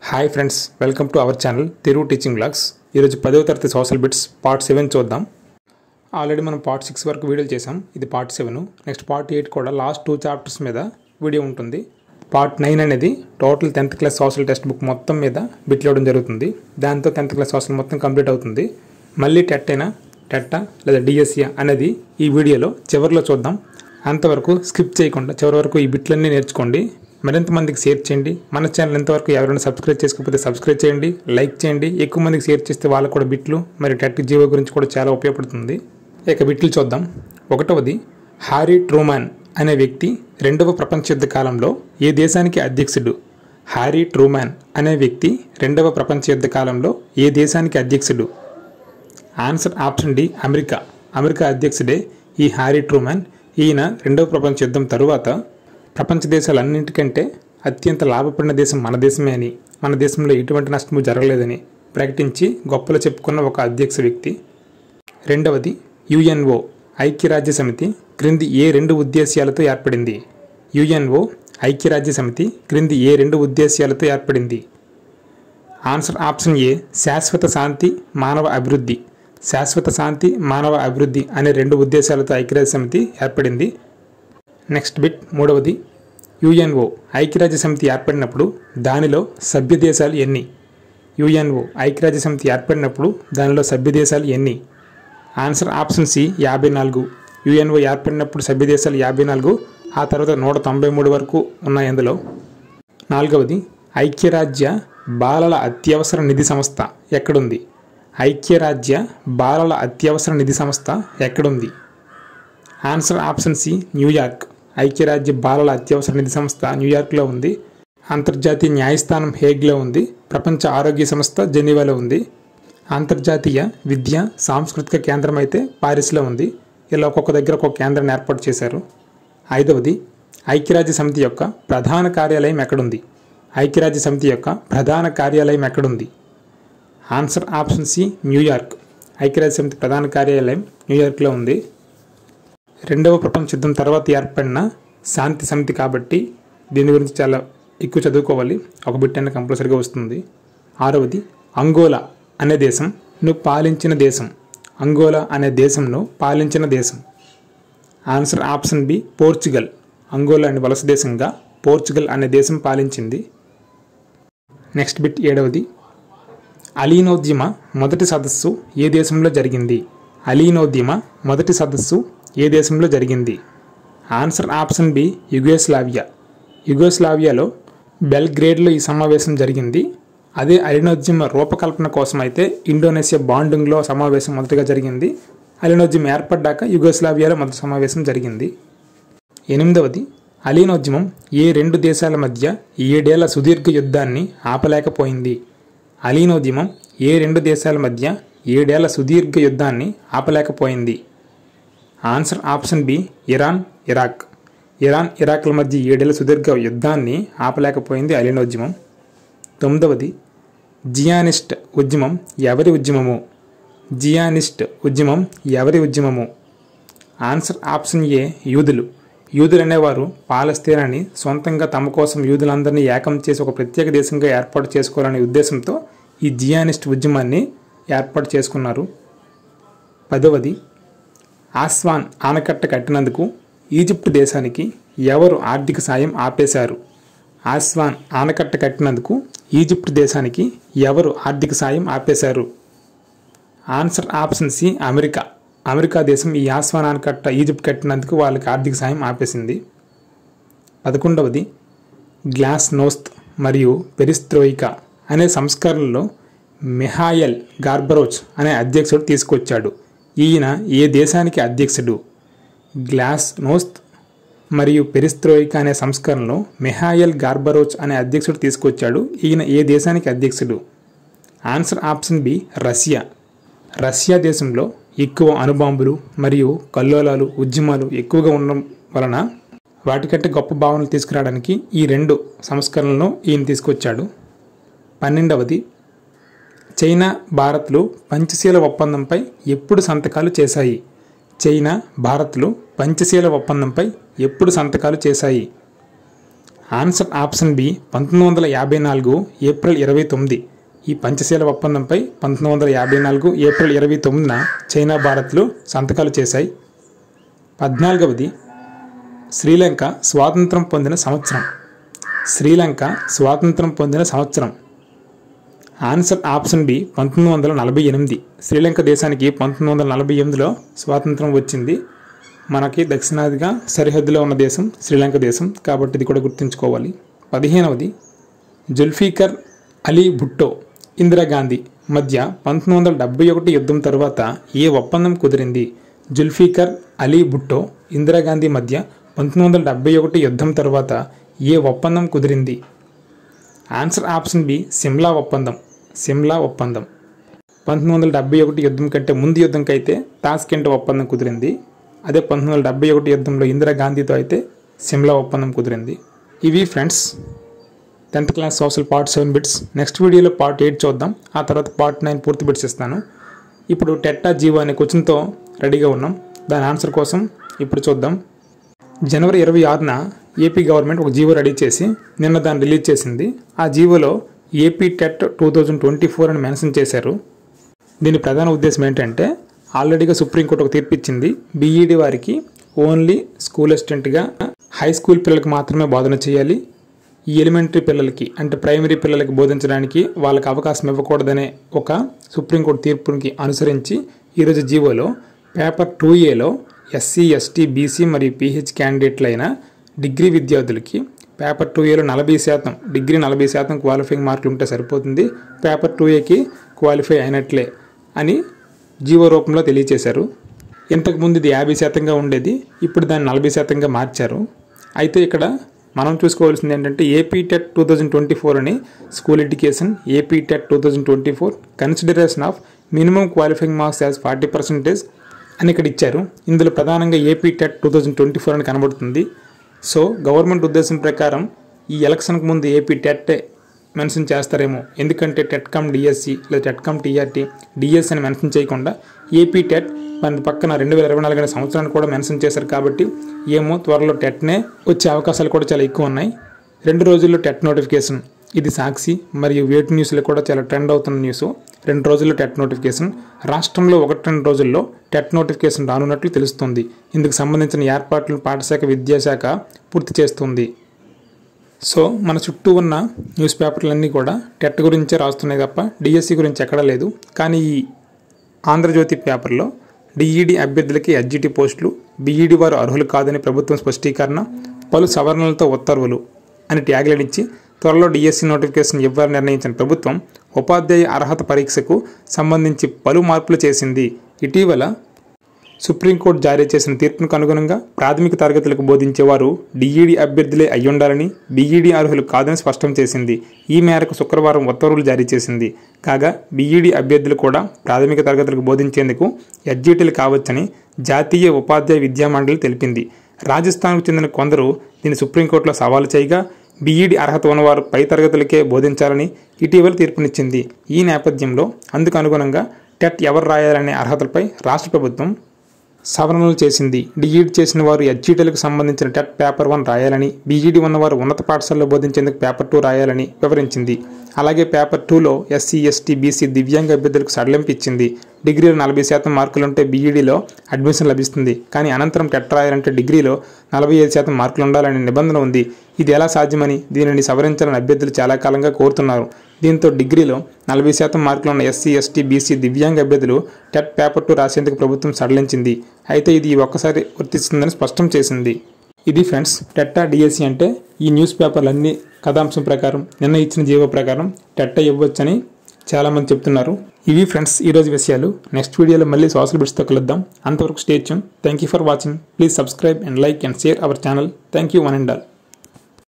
hi friends welcome to our channel Telugu teaching blogs ఈరోజు పదవ తరగతి సోషల్ బిట్స్ పార్ట్ సెవెన్ చూద్దాం ఆల్రెడీ మనం పార్ట్ సిక్స్ వరకు వీడియోలు చేసాం ఇది part seven next part eight కూడా లాస్ట్ టూ చాప్టర్స్ మీద వీడియో ఉంటుంది పార్ట్ నైన్ అనేది total tenth class social textbook మొత్తం మీద బిట్లు ఇవ్వడం జరుగుతుంది దాంతో టెన్త్ క్లాస్ సోషల్ మొత్తం కంప్లీట్ అవుతుంది మళ్ళీ టెట్ అయినా టెట్టా లేదా డిఎస్సీ అనేది ఈ వీడియోలో చివరిలో చూద్దాం అంతవరకు స్కిప్ చేయకుండా చివరి వరకు ఈ బిట్లన్నీ నేర్చుకోండి మరింత మందికి షేర్ చేయండి మన ఛానల్ ఎంతవరకు ఎవరైనా సబ్స్క్రైబ్ చేసుకోకపోతే సబ్స్క్రైబ్ చేయండి లైక్ చేయండి ఎక్కువ మందికి షేర్ చేస్తే వాళ్ళకు కూడా బిట్లు మరి టెట్ జీవో గురించి కూడా చాలా ఉపయోగపడుతుంది ఇక బిట్లు చూద్దాం ఒకటవది హారీ ట్రూమాన్ అనే వ్యక్తి రెండవ ప్రపంచ యుద్ధ కాలంలో ఏ దేశానికి అధ్యక్షుడు హారీ ట్రూమాన్ అనే వ్యక్తి రెండవ ప్రపంచ యుద్ధ కాలంలో ఏ దేశానికి అధ్యక్షుడు answer option D America America అధ్యక్షుడే ఈ హ్యారీ ట్రూమాన్ ఈయన రెండవ ప్రపంచ యుద్ధం తరువాత ప్రపంచ దేశాలన్నింటికంటే అత్యంత లాభపడిన దేశం మన దేశమే అని మన దేశంలో ఎటువంటి నష్టము జరగలేదని ప్రకటించి గొప్పలు చెప్పుకున్న ఒక అధ్యక్ష వ్యక్తి రెండవది యుఎన్ఓ ఐక్యరాజ్య సమితి క్రింది ఏ రెండు ఉద్దేశ్యాలతో ఏర్పడింది యుఎన్ఓ ఐక్యరాజ్య సమితి క్రింది ఏ రెండు ఉద్దేశ్యాలతో ఏర్పడింది ఆన్సర్ ఆప్షన్ ఏ శాశ్వత శాంతి మానవ అభివృద్ధి శాశ్వత శాంతి మానవ అభివృద్ధి అనే రెండు ఉద్దేశాలతో ఐక్యరాజ్య సమితి ఏర్పడింది నెక్స్ట్ బిట్ మూడవది యుఎన్ఓ ఐక్యరాజ్య సమితి ఏర్పడినప్పుడు దానిలో సభ్య దేశాలు ఎన్ని యుఎన్ఓ ఐక్యరాజ్య సమితి ఏర్పడినప్పుడు దానిలో సభ్య దేశాలు ఎన్ని ఆన్సర్ ఆప్షన్ సి యాభై నాలుగు యుఎన్ఓ ఏర్పడినప్పుడు సభ్య దేశాలు యాభై నాలుగు ఆ తర్వాత నూట తొంభై మూడు వరకు ఉన్నాయి అందులో నాలుగవది ఐక్యరాజ్య బాలల అత్యవసర నిధి సంస్థ ఎక్కడుంది ఐక్యరాజ్య బాలల అత్యవసర నిధి సంస్థ ఎక్కడుంది ఆన్సర్ ఆప్షన్ సి న్యూయార్క్ ఐక్యరాజ్య బాలల అత్యవసర నిధి సంస్థ న్యూయార్క్లో ఉంది అంతర్జాతీయ న్యాయస్థానం హేగ్లో ఉంది ప్రపంచ ఆరోగ్య సంస్థ జెనీవాలో ఉంది అంతర్జాతీయ విద్య సాంస్కృతిక కేంద్రం అయితే పారిస్లో ఉంది ఇలా ఒక్కొక్క దగ్గర ఒక్కొక్క కేంద్రాన్ని ఏర్పాటు చేశారు ఐదవది ఐక్యరాజ్య సమితి యొక్క ప్రధాన కార్యాలయం ఎక్కడుంది ఐక్యరాజ్య సమితి యొక్క ప్రధాన కార్యాలయం ఎక్కడుంది ఆన్సర్ ఆప్షన్ సి న్యూయార్క్ ఐక్యరాజ్య సమితి ప్రధాన కార్యాలయం న్యూయార్క్లో ఉంది రెండవ ప్రపంచ యుద్ధం తర్వాత ఏర్పడిన శాంతి సమితి కాబట్టి దీని గురించి చాలా ఎక్కువ చదువుకోవాలి ఒక బిట్ అయినా కంపల్సరీగా వస్తుంది ఆరవది అంగోలా అనే దేశం ను పాలించిన దేశం అంగోలా అనే దేశంను పాలించిన దేశం answer option B Portugal Angola అనే వలస దేశంగా పోర్చుగల్ అనే దేశం పాలించింది నెక్స్ట్ బిట్ ఏడవది అలీనోద్యమ మొదటి సదస్సు ఏ దేశంలో జరిగింది అలీనోద్యమ మొదటి సదస్సు ఏ దేశంలో జరిగింది ఆన్సర్ ఆప్షన్ బి యుగోస్లావియా యుగోస్లావియాలో బెల్గ్రేడ్లో ఈ సమావేశం జరిగింది అదే అలినోద్యమ రూపకల్పన కోసం అయితే ఇండోనేషియా బాండింగ్లో సమావేశం మొదటగా జరిగింది అలినోద్యమం ఏర్పడ్డాక యుగోస్లావియాలో మొదటి సమావేశం జరిగింది ఎనిమిదవది అలీనోద్యమం ఏ రెండు దేశాల మధ్య ఏడేళ్ల సుదీర్ఘ యుద్ధాన్ని ఆపలేకపోయింది అలీనోద్యమం ఏ రెండు దేశాల మధ్య ఏడేళ్ల సుదీర్ఘ యుద్ధాన్ని ఆపలేకపోయింది answer option B Iran Iraq Iran ఇరాక్ల మధ్య ఏడేళ్ల సుదీర్ఘ యుద్ధాన్ని ఆపలేకపోయింది అలీనోద్యమం తొమ్మిదవది జియానిస్ట్ ఉద్యమం ఎవరి ఉద్యమము జియానిస్ట్ ఉద్యమం ఎవరి ఉద్యమము ఆన్సర్ ఆప్షన్ ఏ యూదులు యూదులు అనేవారు పాలస్తీనాన్ని సొంతంగా తమ కోసం యూదులందరినీ ఏకం చేసి ఒక ప్రత్యేక దేశంగా ఏర్పాటు చేసుకోవాలనే ఉద్దేశంతో ఈ జియానిస్ట్ ఉద్యమాన్ని ఏర్పాటు చేసుకున్నారు పదవది ఆస్వాన్ ఆనకట్ట కట్టినందుకు ఈజిప్ట్ దేశానికి ఎవరు ఆర్థిక సాయం ఆపేశారు ఆస్వాన్ ఆనకట్ట కట్టినందుకు ఈజిప్ట్ దేశానికి ఎవరు ఆర్థిక సాయం ఆపేశారు answer option C America America దేశం ఈ ఆస్వాన్ ఆనకట్ట ఈజిప్ట్ కట్టినందుకు వాళ్ళకి ఆర్థిక సాయం ఆపేసింది పదకొండవది గ్లాస్ నోస్త్ మరియు పెరిస్త్రోయికా అనే సంస్కరణలో మిహాయల్ గార్బరోచ్ అనే అధ్యక్షుడు తీసుకొచ్చాడు ఈయన ఏ దేశానికి అధ్యక్షుడు గ్లాస్ నోస్త్ మరియు పెరిస్త్రోయికా అనే సంస్కరణలో మిహాయల్ గార్బరోచ్ అనే అధ్యక్షుడు తీసుకొచ్చాడు ఈయన ఏ దేశానికి అధ్యక్షుడు answer option B Russia Russia దేశంలో ఎక్కువ అణుబాంబులు మరియు కల్లోలాలు ఉద్యమాలు ఎక్కువగా ఉండడం వలన వాటికంటే గొప్ప భావనలు తీసుకురావడానికి ఈ రెండు సంస్కరణలను ఈయన తీసుకొచ్చాడు పన్నెండవది చైనా భారత్లు పంచశీల ఒప్పందంపై ఎప్పుడు సంతకాలు చేశాయి చైనా భారత్లు పంచశీల ఒప్పందంపై ఎప్పుడు సంతకాలు చేశాయి ఆన్సర్ ఆప్షన్ బి పంతొమ్మిది వందల యాభై నాలుగు ఏప్రిల్ ఇరవై తొమ్మిది ఈ పంచశీల ఒప్పందంపై పంతొమ్మిది వందల యాభై నాలుగు ఏప్రిల్ ఇరవై తొమ్మిదిన చైనా భారత్లు సంతకాలు చేశాయి పద్నాలుగవది శ్రీలంక స్వాతంత్రం పొందిన సంవత్సరం శ్రీలంక స్వాతంత్రం పొందిన సంవత్సరం ఆన్సర్ ఆప్షన్ బి పంతొమ్మిది వందల నలభై ఎనిమిది శ్రీలంక దేశానికి పంతొమ్మిది వందల నలభై ఎనిమిదిలో స్వాతంత్రం వచ్చింది మనకి దక్షిణాదిగా సరిహద్దులో ఉన్న దేశం శ్రీలంక దేశం కాబట్టి ఇది కూడా గుర్తుంచుకోవాలి పదిహేనవది జుల్ఫీకర్ అలీ భుట్టో ఇందిరాగాంధీ మధ్య పంతొమ్మిది వందల డెబ్బై ఒకటి యుద్ధం తరువాత ఏ ఒప్పందం కుదిరింది జుల్ఫీకర్ అలీ భుట్టో ఇందిరాగాంధీ మధ్య పంతొమ్మిది వందల డెబ్బై ఒకటి యుద్ధం తరువాత ఏ ఒప్పందం కుదిరింది ఆన్సర్ ఆప్షన్ బి సిమ్లా ఒప్పందం సిమ్లా ఒప్పందం పంతొమ్మిది వందల డెబ్బై ఒకటి యుద్ధం కంటే ముందు యుద్ధంకైతే తాస్కెంట్ ఒప్పందం కుదిరింది అదే పంతొమ్మిది వందల డెబ్బై ఒకటి యుద్ధంలో ఇందిరాగాంధీతో అయితే సిమ్లా ఒప్పందం కుదిరింది ఇవి friends tenth class social part seven bits next వీడియోలో పార్ట్ ఎయిట్ చూద్దాం ఆ తర్వాత పార్ట్ నైన్ పూర్తి బిట్స్ ఇస్తాను ఇప్పుడు టెట్టా జీవో అనే క్వశ్చన్తో రెడీగా ఉన్నాం దాని ఆన్సర్ కోసం ఇప్పుడు చూద్దాం జనవరి ఇరవై ఆరున ఏపీ గవర్నమెంట్ ఒక జీవో రెడీ చేసి నిన్న దాన్ని రిలీజ్ చేసింది ఆ జీవోలో AP TET two thousand twenty four అని మెన్షన్ చేశారు దీని ప్రధాన ఉద్దేశం ఏంటంటే ఆల్రెడీగా సుప్రీంకోర్టు ఒక తీర్పు ఇచ్చింది బీఈడి వారికి ఓన్లీ స్కూల్ అసిస్టెంట్గా హై స్కూల్ పిల్లలకు మాత్రమే బోధన చేయాలి ఈ ఎలిమెంటరీ పిల్లలకి అంటే ప్రైమరీ పిల్లలకి బోధించడానికి వాళ్ళకి అవకాశం ఇవ్వకూడదనే ఒక సుప్రీంకోర్టు తీర్పునికి అనుసరించి ఈరోజు జీవోలో పేపర్ టూ ఏలో ఎస్సీ ఎస్టీ బీసీ మరియు పీహెచ్ క్యాండిడేట్లైన డిగ్రీ విద్యార్థులకి పేపర్ టూ ఏలో నలభై శాతం డిగ్రీ నలభై శాతం క్వాలిఫైయింగ్ మార్కులు ఉంటే సరిపోతుంది పేపర్ టూ ఏకి క్వాలిఫై అయినట్లే అని జీవో రూపంలో తెలియచేశారు ఇంతకుముందు ఇది యాభై శాతంగా ఉండేది ఇప్పుడు దాన్ని నలభై శాతంగా మార్చారు అయితే ఇక్కడ మనం చూసుకోవాల్సింది ఏంటంటే AP TET two thousand twenty four అని school education AP TET two thousand twenty four consideration of minimum qualifying marks as forty percentage అని ఇక్కడ ఇచ్చారు ఇందులో ప్రధానంగా AP TET two thousand twenty four అని కనబడుతుంది సో గవర్నమెంట్ ఉద్దేశం ప్రకారం ఈ ఎలక్షన్కి ముందు ఏపీ టెట్ మెన్షన్ చేస్తారేమో ఎందుకంటే టెట్కామ్ డిఎస్సి లేదా టెట్కామ్ టీఆర్టీ డిఎస్ అని మెన్షన్ చేయకుండా ఏపీ టెట్ మన పక్కన రెండు వేల ఇరవై నాలుగు అనే సంవత్సరాన్ని కూడా మెన్షన్ చేశారు కాబట్టి ఏమో త్వరలో టెట్నే వచ్చే అవకాశాలు కూడా చాలా ఎక్కువ ఉన్నాయి రెండు రోజుల్లో టెట్ నోటిఫికేషన్ ఇది సాక్షి మరియు వేట్ న్యూస్లో కూడా చాలా ట్రెండ్ అవుతున్న న్యూస్ రెండు రోజుల్లో టెట్ నోటిఫికేషన్ రాష్ట్రంలో ఒకటి రెండు రోజుల్లో టెట్ నోటిఫికేషన్ రానున్నట్లు తెలుస్తుంది ఇందుకు సంబంధించిన ఏర్పాట్లను పాఠశాఖ విద్యాశాఖ పూర్తి చేస్తుంది సో మన చుట్టూ ఉన్న న్యూస్ పేపర్లన్నీ కూడా టెట్ గురించే రాస్తున్నాయి తప్ప డిఎస్సి గురించి ఎక్కడా లేదు కానీ ఈ ఆంధ్రజ్యోతి పేపర్లో డిఈడి అభ్యర్థులకి ఎస్జిటి పోస్టులు బీఈడి వారు అర్హులు కాదని ప్రభుత్వం స్పష్టీకరణ పలు సవరణలతో ఉత్తర్వులు అని ట్యాగ్లైన్ ఇచ్చి త్వరలో డిఎస్సి నోటిఫికేషన్ ఇవ్వాలని నిర్ణయించిన ప్రభుత్వం ఉపాధ్యాయ అర్హత పరీక్షకు సంబంధించి పలు మార్పులు చేసింది ఇటీవల సుప్రీంకోర్టు జారీ చేసిన తీర్పునకు అనుగుణంగా ప్రాథమిక తరగతులకు బోధించేవారు డిఈడి అభ్యర్థులే అయ్యుండాలని బీఈడి అర్హులు కాదని స్పష్టం చేసింది ఈ మేరకు శుక్రవారం ఉత్తర్వులు జారీ చేసింది కాగా బీఈడి అభ్యర్థులు కూడా ప్రాథమిక తరగతులకు బోధించేందుకు ఎడ్జిటీలు కావచ్చని జాతీయ ఉపాధ్యాయ విద్యా మండలి తెలిపింది రాజస్థాన్కు చెందిన కొందరు దీన్ని సుప్రీంకోర్టులో సవాలు చేయగా బీఈడి అర్హత ఉన్నవారు పై తరగతులకే బోధించాలని ఇటీవల తీర్పునిచ్చింది ఈ నేపథ్యంలో అందుకు అనుగుణంగా టెట్ ఎవరు రాయాలనే అర్హతలపై రాష్ట్ర ప్రభుత్వం సవరణలు చేసింది డిఈడి చేసిన వారు ఎడ్జిటీలకు సంబంధించిన టెట్ పేపర్ వన్ రాయాలని బీఈడి ఉన్నవారు ఉన్నత పాఠశాలలో బోధించేందుకు పేపర్ టూ రాయాలని వివరించింది అలాగే పేపర్ టూలో ఎస్సీ ఎస్టీ బీసీ దివ్యాంగ అభ్యర్థులకు సడలింపు ఇచ్చింది డిగ్రీలో నలభై శాతం మార్కులుంటే బీఈడీలో అడ్మిషన్ లభిస్తుంది కానీ అనంతరం టెట్ రాయాలంటే డిగ్రీలో నలభై ఐదు శాతం మార్కులు ఉండాలనే నిబంధన ఉంది ఇది ఎలా సాధ్యమని దీనిని సవరించాలని అభ్యర్థులు చాలా కాలంగా కోరుతున్నారు దీంతో డిగ్రీలో నలభై శాతం మార్కులు ఉన్న ఎస్సీ ఎస్టీ బీసీ దివ్యాంగ అభ్యర్థులు టెట్ పేపర్ టూ రాసేందుకు ప్రభుత్వం సడలించింది అయితే ఇది ఒక్కసారి వర్తిస్తుందని స్పష్టం చేసింది ఇది ఫ్రెండ్స్ టెట్టా డిఎస్సి అంటే ఈ న్యూస్ పేపర్లన్నీ కథాంశం ప్రకారం నిన్న ఇచ్చిన జీవో ప్రకారం టెట్టా ఇవ్వచ్చని చాలామంది చెప్తున్నారు ఇవి ఫ్రెండ్స్ ఈరోజు విషయాలు నెక్స్ట్ వీడియోలో మళ్ళీ సోషల్ బిట్స్తో కలుద్దాం అంతవరకు stay tuned thank you for watching please subscribe and like and share our channel thank you one and all